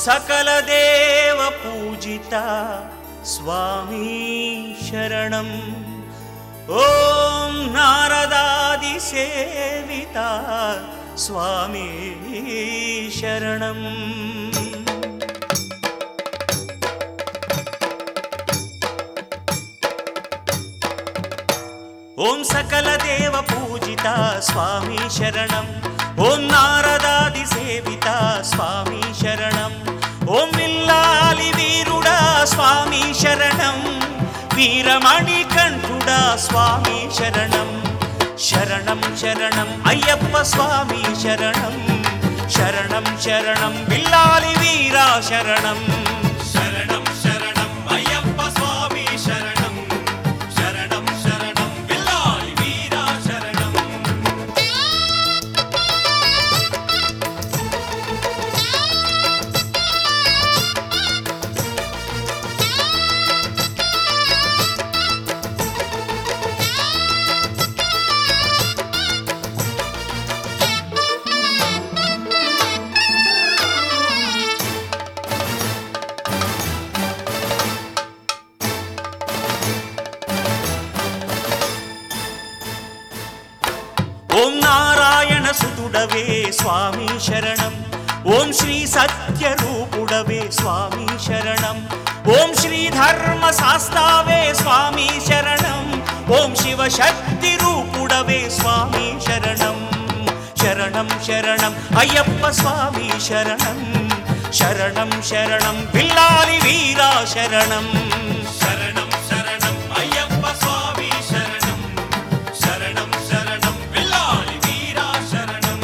సకల దేవ పూజిత స్వామి శరణం ఓం నారదాది సేవిత స్వామి శరణం ఓం సకల దేవ పూజిత స్వామి శరణం ఓం నారదాది సేవిత స్వామి శరణం ఓం విల్లాలి వీరుడా స్వామి శరణం వీరమణి కంఠుడా స్వామి శరణం శరణం శరణం అయ్యప్ప స్వామి శరణం శరణం శరణం విల్లాలి వీరా శరణం శరణం శరణం అయ్యప్ప స్వామి శరణం శరణం శరణం విల్లాలి వీరా శరణం ఓం నారాయణ సుతుడవే స్వామి శరణం ఓం శ్రీ సత్య రూపుడవే స్వామి శరణం ఓం శ్రీ ధర్మ శాస్తావే స్వామి శరణం ఓం శివ శక్తి రూపుడవే స్వామి శరణం శరణం శరణం అయ్యప్ప స్వామి శరణం శరణం శరణం పిల్లాలి వీరా శరణం శరణం శరణం అయ్యప్ప స్వామి శరణం శరణం శరణం పిల్లాలి వీరా శరణం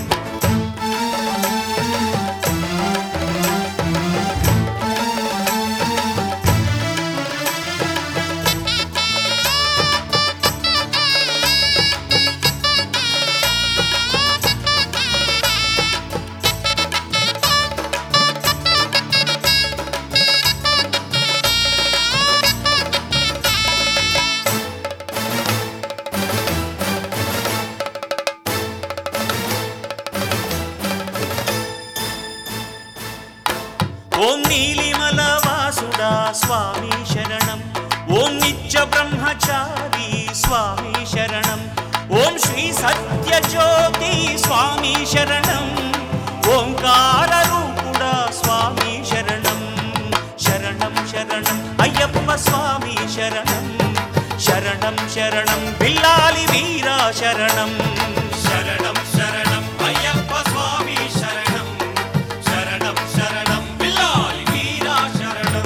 ఓం నీలిమల వాసుడా స్వామి శరణం ఓం నిత్య బ్రహ్మచారి స్వామి శరణం ఓం శ్రీ సత్య జ్యోతి స్వామి శరణం ఓంకార రూపుడా స్వామి శరణం శరణం శరణం అయ్యప్ప స్వామి శరణం శరణం శరణం బిల్లాలి వీరా శరణం శరణం శరణం అయ్యప్ప స్వామి శరణం శరణం శరణం బిల్లాలి వీరా శరణం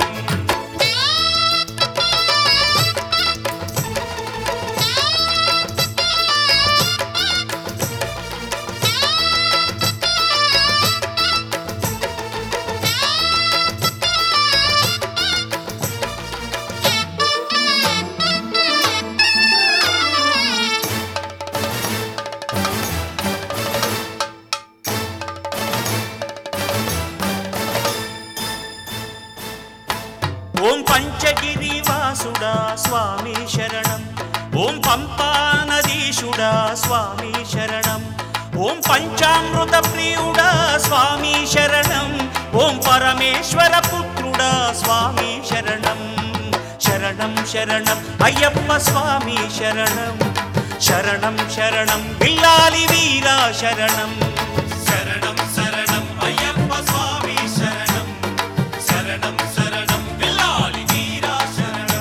ఓం పంచగిరి వాసుడా స్వామి శరణం ఓం పంపా నదీశుడా స్వామి శరణం ఓం పంచామృత ప్రియుడా స్వామి శరణం ఓం పరమేశ్వర పుత్రుడా స్వామి శరణం శరణం శరణం అయ్యప్ప స్వామి శరణం శరణం శరణం బిల్లాలి వీరా శరణం శరణం శరణం అయ్యప్ప స్వామి శరణం శరణం శరణం బిల్లాలి వీరా శరణం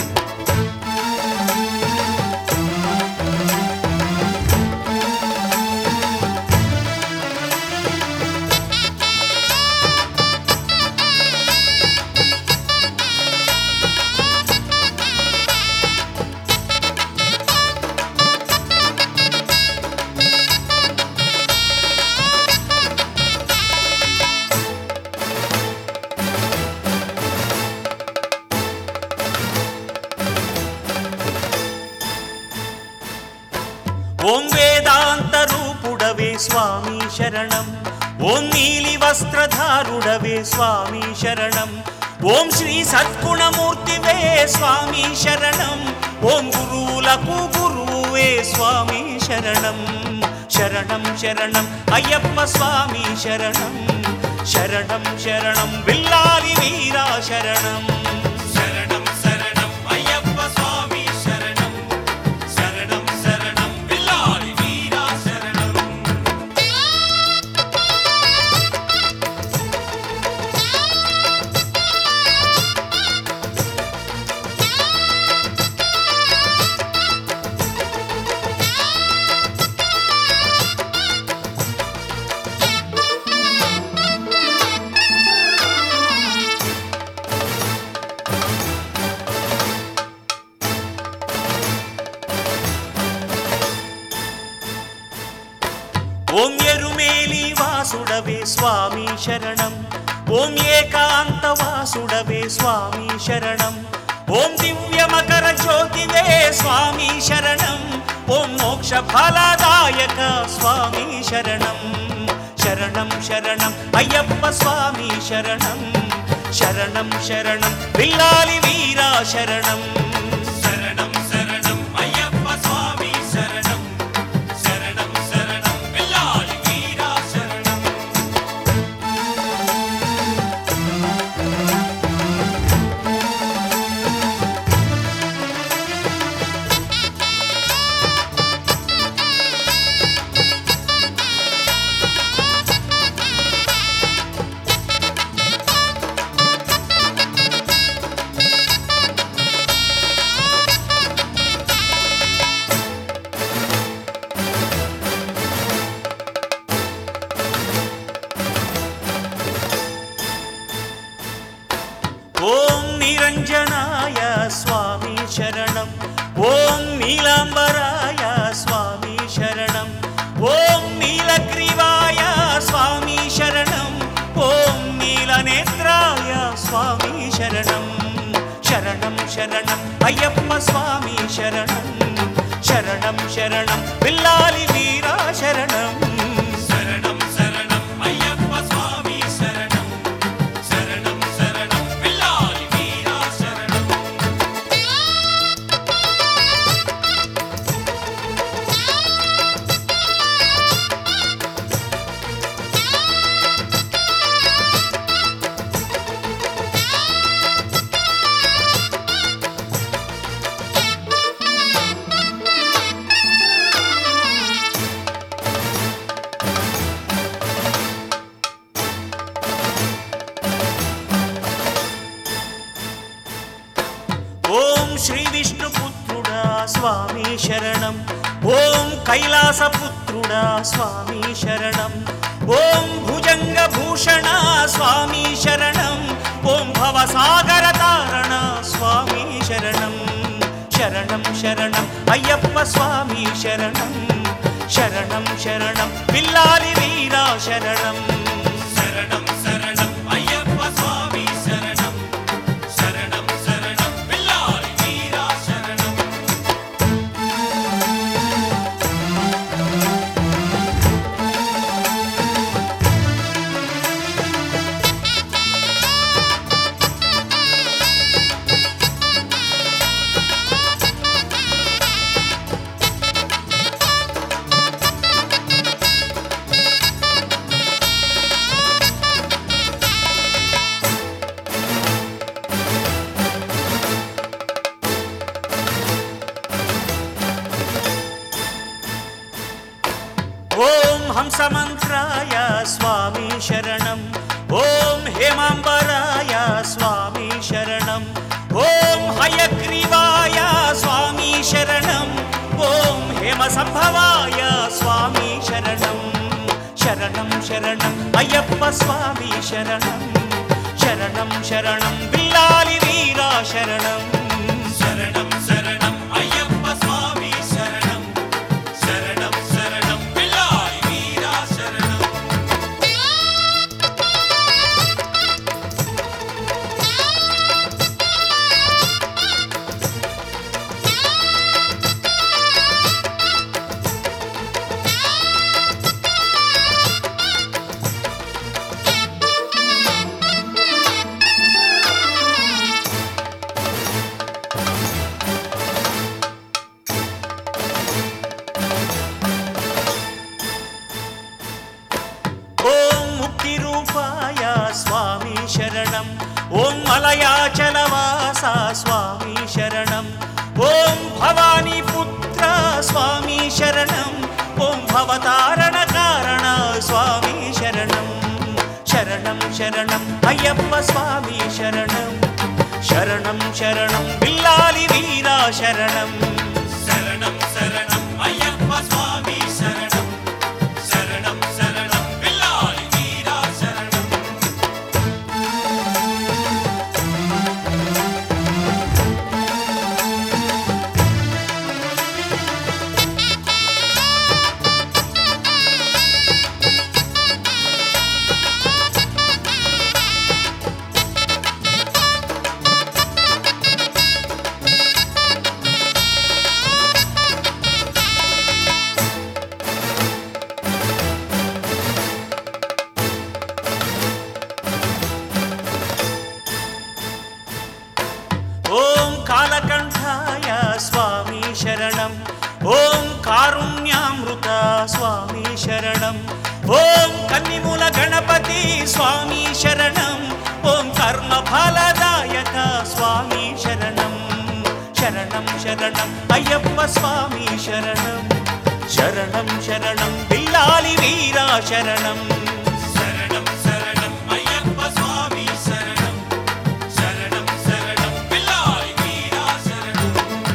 ఓం వేదాంత రూపుడవే స్వామి శరణం ఓం నీలి వస్త్రధారుడవే స్వామి శరణం ఓం శ్రీ సద్గుణమూర్తివే స్వామి శరణం ఓం గురువులకు గురువే స్వామి శరణం శరణం శరణం అయ్యప్ప స్వామి శరణం శరణం శరణం బిల్లాలి వీరా శరణం శరణం శరణం అయ్యప్ప స్వామి శరణం శరణం శరణం బిల్లాలి వీరా శరణం ఓం ఎరుమేలి వాసుడవే స్వామి శరణం ఓం ఏకాంత వాసుడవే స్వామి శరణం ఓం దివ్య మకర జ్యోతివే స్వామి శరణం ఓం మోక్ష ఫలదాయక స్వామి శరణం శరణం శరణం అయ్యప్ప స్వామి శరణం శరణం శరణం బిల్లాలి వీరా శరణం శరణం శరణం అయ్యప్ప స్వామి శరణం శరణం శరణం బిల్లాలి వీరా శరణం ఓం నిరంజనాయ స్వామి శరణం ఓం నీలాంబరాయ స్వామి శరణం ఓం నీలగ్రీవాయ స్వామి శరణం ఓం నీలనేత్రాయ స్వామి శరణం శరణం శరణం అయ్యప్ప స్వామి శరణం శరణం శరణం పిల్లాలి వీరా శరణం శరణం శరణం అయ్యప్ప స్వామి శరణం శరణం శరణం బిల్లాలి వీరా శరణం ఓం శ్రీ విష్ణుపుత్రుడా స్వామి శరణం ఓం కైలాసపుత్రుడా స్వామి శరణం ఓం భుజంగ భూషణ స్వామి శరణం ఓం భవసాగర తారణ స్వామి శరణం శరణం శరణం అయ్యప్ప స్వామి శరణం శరణం శరణం పిల్లాలి వీరా శరణం శరణం శరణం అయ్యప్ప స్వామి శరణం శరణం శరణం బిల్లాలి వీరా శరణం ఓం హంసమంత్రాయ స్వామి శరణం ఓం హేమాంబరాయ స్వామి శరణం ఓం హయగ్రీవాయ స్వామి శరణం ఓం హేమ సంభవాయ స్వామి శరణం శరణం శరణం అయ్యప్ప స్వామి శరణం శరణం శరణం బిల్లాలి వీరా శరణం శరణం శరణం అయ్యప్ప స్వామి శరణం శరణం శరణం బిల్లాలి వీరా శరణం శ్రీనివాస స్వామి శరణం ఓం భవానీ పుత్ర స్వామి శరణం ఓం భవతారణ కారణ స్వామి శరణం శరణం శరణం అయ్యప్ప స్వామి శరణం శరణం శరణం బిల్లాలి వీరా శరణం శరణం శరణం అయ్యప్ప స్వామి శరణం శరణం శరణం పిల్లాలి వీరా శరణం ఓం కాలకంఠాయ స్వామి శరణం ఓం కారుణ్యామృత స్వామి శరణం ఓం కన్నిమూల గణపతి స్వామి శరణం ఓం కర్మ ఫలదాయక స్వామి శరణం శరణం శరణం అయ్యప్ప స్వామి శరణం శరణం శరణం బిల్లాలి వీరా శరణం శరణం శరణం అయ్యప్ప స్వామి శరణం శరణం శరణం పిల్లాలి వీరా శరణం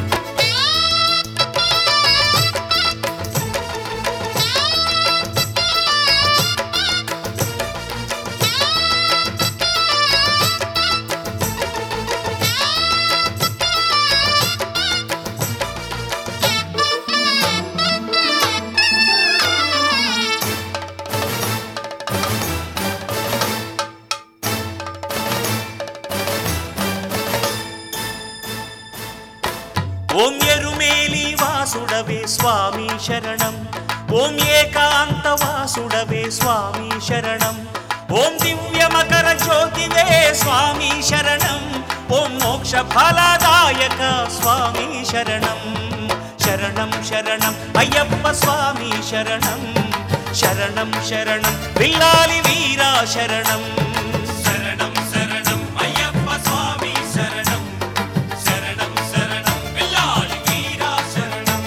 ఓం ఎరుమేలి వాసుడవే స్వామి శరణం ఓం ఏకాంత వాసుడవే స్వామి శరణం ఓం దివ్య మకర జ్యోతివే స్వామి శరణం ఓం మోక్ష ఫలదాయక స్వామి శరణం శరణం శరణం అయ్యప్ప స్వామి శరణం శరణం శరణం బిల్లాలి వీరా శరణం శరణం శరణం అయ్యప్ప స్వామి శరణం శరణం శరణం పిల్లాలి వీరా శరణం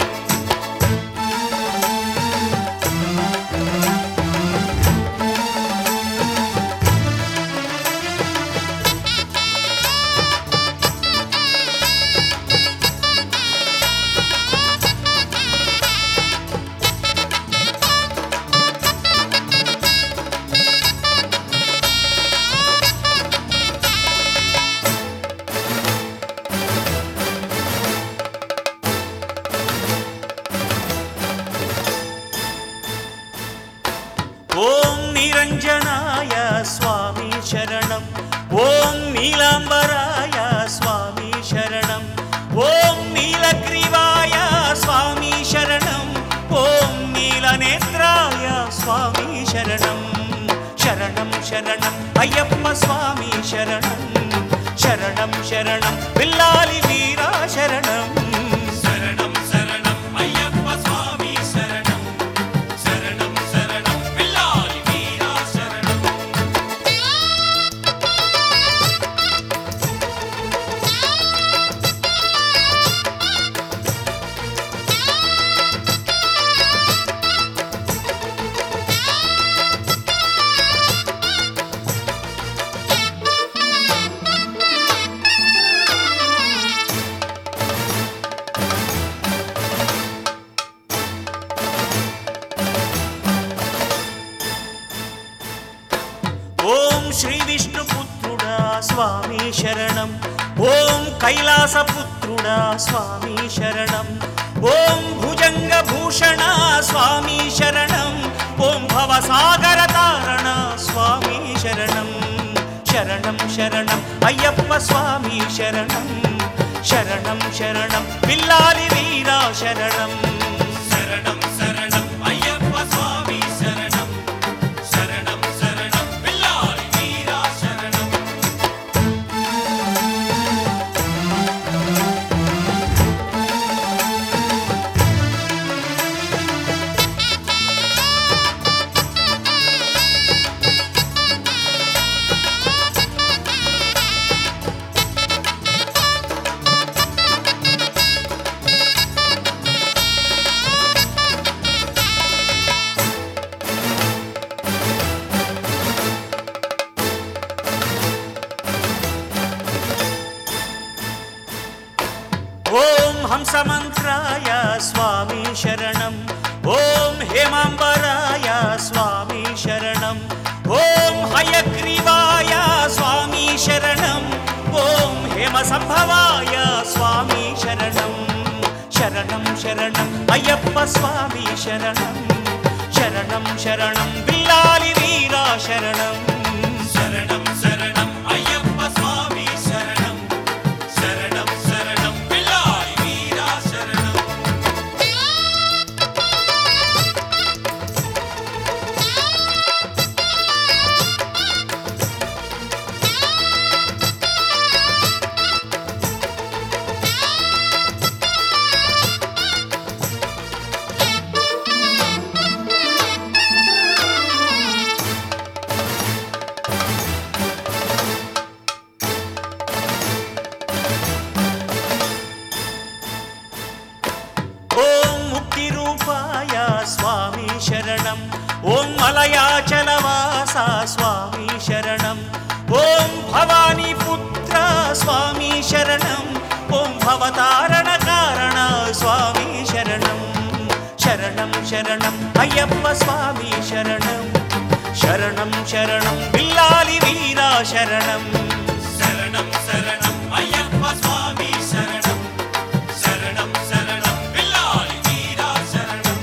ఓం నిరంజనాయ స్వామి శరణం ఓం నీలాంబరాయ స్వామి శరణం ఓం నీలగ్రీవాయ స్వామి శరణం ఓం నీలనేత్రాయ స్వామి శరణం శరణం శరణం అయ్యప్ప స్వామి శరణం శరణం శరణం పిల్లాలి వీరా శరణం శరణం శరణం అయ్యప్ప స్వామి శరణం శరణం శరణం పిల్లాలి వీరా శరణం ఓం శ్రీ విష్ణుపుత్రుడా స్వామి శరణం ఓం కైలాసపుత్రుడా స్వామి శరణం ఓం భుజంగ భూషణ స్వామి శరణం ఓం భవసాగర తారణ స్వామి శరణం శరణం శరణం అయ్యప్ప స్వామి శరణం శరణం శరణం పిల్లాలి వీరా శరణం శరణం శరణం అయ్యప్ప స్వామి శరణం శరణం శరణం పిల్లాలి వీరా శరణం హంసమంత్రాయ స్వామి శరణం ఓం హేమాంబరాయ స్వామి శరణం ఓం హయగ్రీవాయ స్వామి శరణం ఓం హేమ సంభవాయ స్వామి శరణం శరణం శరణం అయ్యప్ప స్వామి శరణం శరణం శరణం బిల్లాలి వీరా శరణం శరణం శరణం అయ్యప్ప స్వామి శరణం శరణం శరణం పిల్లారి వీరా శరణం ఓం ముక్తి రూపాయ స్వామి శరణం ఓం మలయాచలవాస స్వామి శరణం ఓం భవానీ పుత్ర స్వామి శరణం ఓం భవతారణ కారణ స్వామి శరణం శరణం శరణం అయ్యప్ప స్వామి శరణం శరణం శరణం బిల్లాలి వీరా శరణం శరణం శరణం అయ్యప్ప స్వామి శరణం శరణం శరణం పిల్లారి వీరా శరణం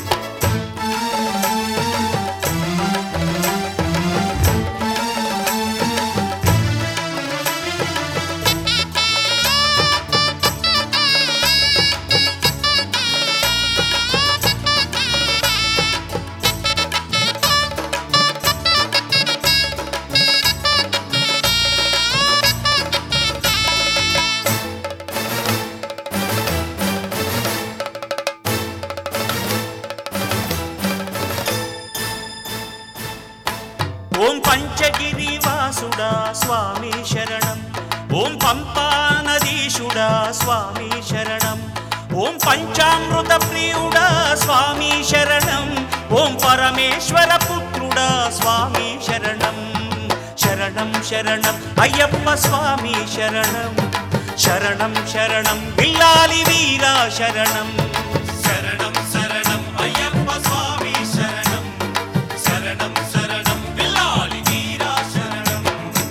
ఓం పంచగిరి వాసుడా స్వామి శరణం ఓం పంపా నదీశుడా స్వామి శరణం ఓం పంచామృత ప్రియుడా స్వామి శరణం ఓం పరమేశ్వర పుత్రుడా స్వామి శరణం శరణం శరణం అయ్యప్ప స్వామి శరణం శరణం శరణం బిల్లాలి వీరా శరణం శరణం శరణం అయ్యప్ప స్వామి శరణం శరణం శరణం పిల్లారి వీరా శరణం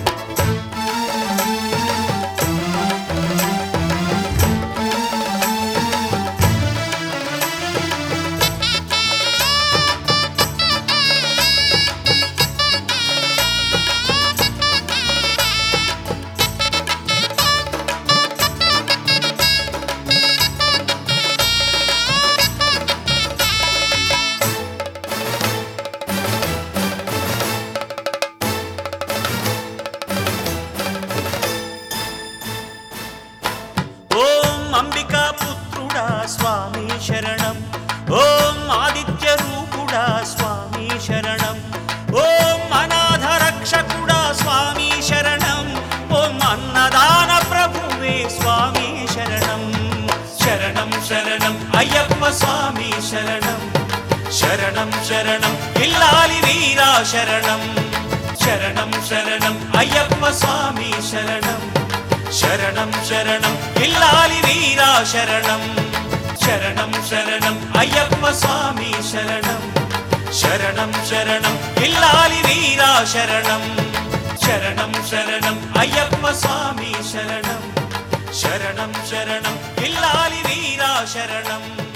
ఓం అంబికా పుత్రుడా స్వామి శరణం ఓం ఆదిత్య రూపుడా స్వామి శరణం ఓం అనాథ రక్షకుడా స్వామి శరణం ఓం అన్నదాన ప్రభువే స్వామి శరణం శరణం శరణం అయ్యప్ప స్వామి శరణం శరణం శరణం ఇల్లాలి వీరా శరణం శరణం శరణం అయ్యప్ప స్వామి శరణం శరణం శరణం ఇల్లాలి వీరా శరణం శరణం శరణం అయ్యప్ప స్వామి శరణం శరణం శరణం ఇల్లాలి వీరా శరణం శరణం శరణం అయ్యప్ప స్వామి శరణం శరణం శరణం ఇల్లాలి వీరా శరణం